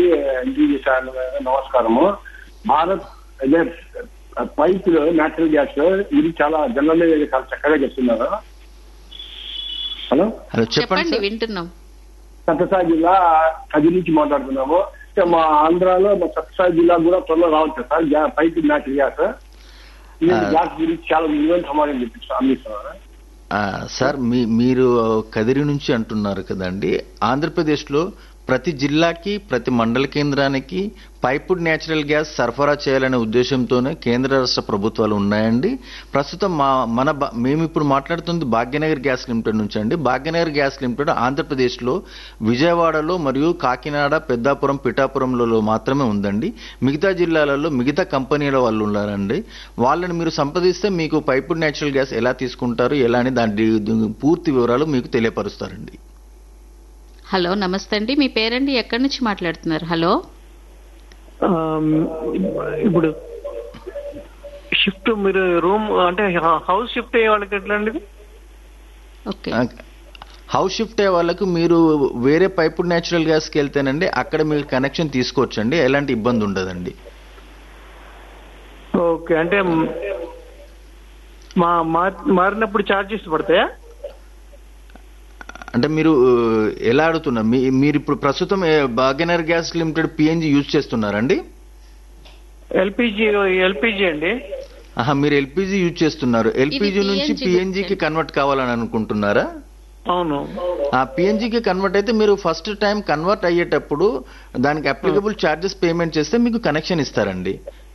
Interview చేశాను నమస్కారము భారత్ అదే పైప్ న్యాచురల్ గ్యాస్ ఇది చాలా జనరల్ చాలా చక్కగా చెప్తున్నారు హలో హలో చెప్పండి చెప్పండి సార్ వింటున్నాం సత్యసాయి జిల్లా కది నుంచి మాట్లాడుతున్నాము అంటే మా ఆంధ్రాలో మా సత్యసాయి జిల్లా కూడా త్వరలో రావచ్చు సార్ గ్యా- పైప్ న్యాచురల్ గ్యాస్ ఈ ఆ. గ్యాస్ గురించి చాలా విలువైన సమాధానం చెప్పిస్తాను అందిస్తున్నారు ఆ, సార్ మీ మీరు కదిరి నుంచి అంటున్నారు కదండి ఆంధ్రప్రదేశ్లో ప్రతి జిల్లాకి ప్రతి మండల కేంద్రానికి పైపుడ్ న్యాచురల్ గ్యాస్ సరఫరా చేయాలనే ఉద్దేశంతోనే కేంద్ర రాష్ట్ర ప్రభుత్వాలు ఉన్నాయండి ప్రస్తుతం మా మన బా- మేము ఇప్పుడు మాట్లాడుతుంది భాగ్యనగర్ గ్యాస్ లిమిటెడ్ నుంచి అండి భాగ్యనగర్ గ్యాస్ లిమిటెడ్ ఆంధ్రప్రదేశ్లో విజయవాడలో మరియు కాకినాడ పెద్దాపురం పిఠాపురంలలో మాత్రమే ఉందండి మిగతా జిల్లాలలో మిగతా కంపెనీల వాళ్ళు ఉన్నారండి వాళ్ళని మీరు సంప్రదిస్తే మీకు పైపుడ్ న్యాచురల్ గ్యాస్ ఎలా తీసుకుంటారు ఎలా అని దాని డి- పూర్తి వివరాలు మీకు తెలియపరుస్తారండి హలో నమస్తే అండి మీ పేరండి ఎక్కడి నుంచి మాట్లాడుతున్నారు హలో ఆమ్, ఇప్పుడు షిఫ్ట్ మీరు రూమ్ అంటే హౌస్ షిఫ్ట్ అయ్యే వాళ్ళకి ఎట్లా అండి ఇది? ఓకే ఆ, హౌస్ షిఫ్ట్ అయ్యే వాళ్ళకు మీరు వేరే పైపుడ్ న్యాచురల్ గ్యాస్కి వెళ్తేనండి అక్కడ మీరు కనెక్షన్ తీసుకోవచ్చండి ఎలాంటి ఇబ్బంది ఉండదండి ఓకే అంటే మ్, మా మార్- మారినప్పుడు ఛార్జెస్ పడతాయా అంటే మీరు ఆ, ఎలా అడుగుతున్నారు మీ మీరు ఇప్పుడు ప్రస్తుతం ఏ, Bhagyanagar gas limited P N G use చేస్తున్నారండి ఎల్పిజి ఎల్పిజి అండి ఆహా మీరు ఎల్పిజి యూజ్ చేస్తున్నారు ఎల్పిజి నుంచి PNG పిఎన్జికి గురించి. కన్వర్ట్ కావాలని అనుకుంటున్నారా అవును ఆ పిఎన్జికి కన్వర్ట్ అయితే మీరు ఫస్ట్ టైం కన్వర్ట్ అయ్యేటప్పుడు దానికి అప్లికబుల్ ఛార్జెస్ పేమెంట్ చేస్తే మీకు కనెక్షన్ ఇస్తారండి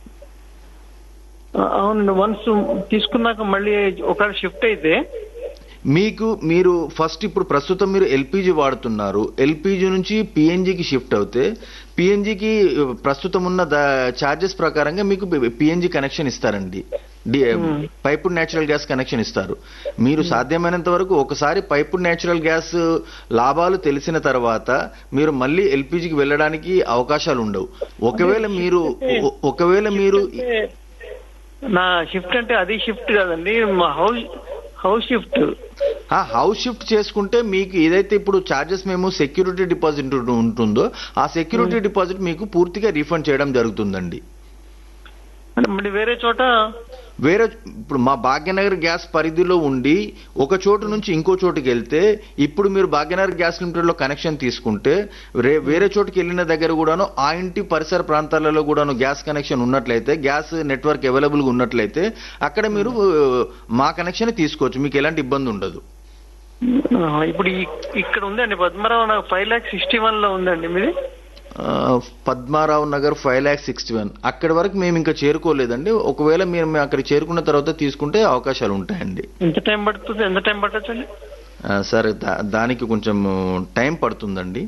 ఆ, అవునండి వన్స్ తీసుకున్నాక మళ్ళీ ఒకవేళ షిఫ్ట్ అయితే మీకు మీరు ఫస్ట్ ఇప్పుడు ప్రస్తుతం మీరు ఎల్పిజి వాడుతున్నారు ఎల్పిజి నుంచి పిఎన్జికి షిఫ్ట్ అవుతే పిఎన్జికి ప్రస్తుతం ఉన్న ఛార్జెస్ ప్రకారంగా మీకు పిఎన్జి కనెక్షన్ ఇస్తారండి పైపుడ్ న్యాచురల్ గ్యాస్ కనెక్షన్ ఇస్తారు మీరు సాధ్యమైనంత వరకు ఒకసారి పైపుడ్ న్యాచురల్ గ్యాస్ లాభాలు తెలిసిన తర్వాత మీరు మళ్ళీ ఎల్పిజికి వెళ్ళడానికి అవకాశాలు ఉండవు ఒకవేళ మీరు ఒ- ఒకవేళ మీరు నా షిఫ్ట్ అంటే అది షిఫ్ట్ కాదండి మా హౌస్ హౌస్ షిఫ్ట్ ఆ హౌస్ షిఫ్ట్ చేసుకుంటే మీకు ఏదైతే ఇప్పుడు చార్జెస్ మేము సెక్యూరిటీ డిపాజిట్ ఉంటుందో ఆ సెక్యూరిటీ డిపాజిట్ మీకు పూర్తిగా రీఫండ్ చేయడం జరుగుతుందండి అంటే మళ్ళీ వేరే చోట వేరే ఇప్పుడు మా భాగ్యనగర్ గ్యాస్ పరిధిలో ఉండి ఒక చోటు నుంచి ఇంకో చోటుకి వెళ్తే ఇప్పుడు మీరు భాగ్యనగర్ గ్యాస్ లిమిటెడ్ లో కనెక్షన్ తీసుకుంటే రే- వేరే చోటుకి వెళ్ళిన దగ్గర కూడాను ఆ ఇంటి పరిసర ప్రాంతాలలో కూడాను గ్యాస్ కనెక్షన్ ఉన్నట్లయితే గ్యాస్ నెట్వర్క్ అవైలబుల్ గా ఉన్నట్లయితే అక్కడ మీరు ఆ, మా కనెక్షన్ తీసుకోవచ్చు మీకు ఎలాంటి ఇబ్బంది ఉండదు ఆ, ఇప్పుడు ఈ- ఇక్కడ ఉందండి పద్మరావు నాకు ఫైవ్ ల్యాక్ సిక్స్టీ వన్ లో ఉందండి మీది ఆ, Padmarao Nagar five lakh sixty one అక్కడి వరకు మేము ఇంకా చేరుకోలేదండి ఒకవేళ మీరు మేము అక్కడ చేరుకున్న తర్వాత తీసుకుంటే అవకాశాలు ఉంటాయండి ఎంత టైం పడుతుంది ఎంత టైం పట్టచ్చండి ఆ, సరే దా- దానికి కొంచెం టైం పడుతుందండి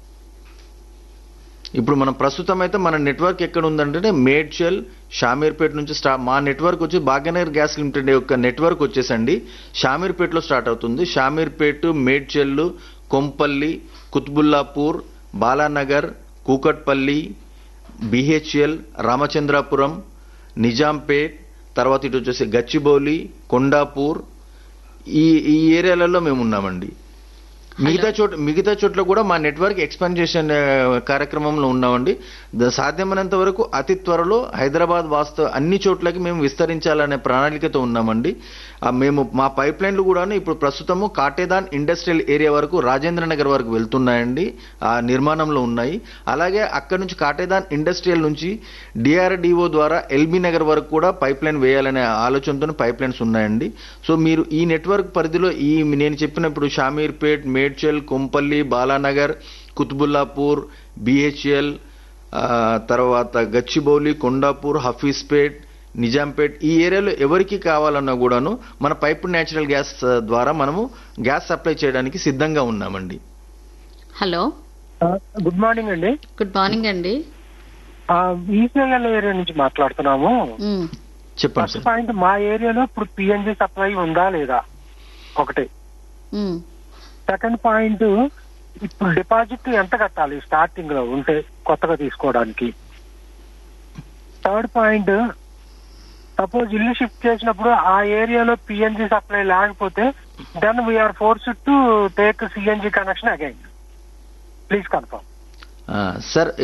ఇప్పుడు మనం ప్రస్తుతం అయితే మన నెట్వర్క్ ఎక్కడ ఉందంటే మేడ్చల్ షామీర్పేట నుంచి స్టా మా నెట్వర్క్ వచ్చి భాగ్యనగర్ గ్యాస్ లిమిటెడ్ యొక్క నెట్వర్క్ వచ్చేసండి షామీర్పేటలో స్టార్ట్ అవుతుంది షామీర్పేట మేడ్చల్ కొంపల్లి కుత్బుల్లాపూర్ బాలానగర్ కూకట్పల్లి బిహెచ్ఎల్ రామచంద్రాపురం నిజాంపేట్ తర్వాత ఇటు వచ్చేసి గచ్చిబౌలి కొండాపూర్ ఈ ఈ ఏరియాలలో మేము ఉన్నామండి మిగతా చోట మిగతా చోట్ల కూడా మా నెట్వర్క్ ఎక్స్పాన్షన్ కార్యక్రమంలో ఉన్నామండి ద- సాధ్యమైనంత వరకు అతి త్వరలో హైదరాబాద్ వాస్తవ అన్ని చోట్లకి మేము విస్తరించాలనే ప్రణాళికతో ఉన్నామండి ఆ, మేము మా పైప్ లైన్లు కూడా ఇప్పుడు ప్రస్తుతము కాటేదాన్ ఇండస్ట్రియల్ ఏరియా వరకు రాజేంద్ర నగర్ వరకు వెళ్తున్నాయండి ఆ నిర్మాణంలో ఉన్నాయి అలాగే అక్కడ నుంచి కాటేదాన్ ఇండస్ట్రియల్ నుంచి డిఆర్డిఓ ద్వారా ఎల్బీ నగర్ వరకు కూడా పైప్ లైన్ వేయాలనే ఆలోచనతో పైప్ లైన్స్ ఉన్నాయండి సో మీరు ఈ నెట్వర్క్ పరిధిలో ఈ నేను చెప్పిన ఇప్పుడు షామీర్పేట్ మేడ్చల్ కొంపల్లి బాలానగర్ కుత్బుల్లాపూర్ బిహెచ్ఎల్ తర్వాత గచ్చిబౌలి కొండాపూర్ హఫీజ్పేట్ నిజాంపేట్ ఈ ఏరియాలో ఎవరికి కావాలన్నా కూడాను మన పైప్ న్యాచురల్ గ్యాస్ ఆ, ద్వారా మనము గ్యాస్ సప్లై చేయడానికి సిద్ధంగా ఉన్నామండి హలో గుడ్ మార్నింగ్ అండి గుడ్ మార్నింగ్ అండి ఈస్ట్ నెల్లూరు ఏరియా నుంచి మాట్లాడుతున్నాము మ్, చెప్పండి ఫస్ట్ సార్ పాయింట్ మా ఏరియాలో ఇప్పుడు పిఎన్జి సప్లై ఉందా లేదా ఒకటి మ్. సెకండ్ పాయింట్ ఇప్పుడు డిపాజిట్ ఎంత కట్టాలి స్టార్టింగ్ లో ఉంటే కొత్తగా తీసుకోవడానికి థర్డ్ పాయింట్ సపోజ్ ఇల్లు షిఫ్ట్ చేసినప్పుడు ఆ ఏరియాలో పిఎన్జి సప్లై లేకపోతే then we're force to take C N G connection again please confirm ఆ, సార్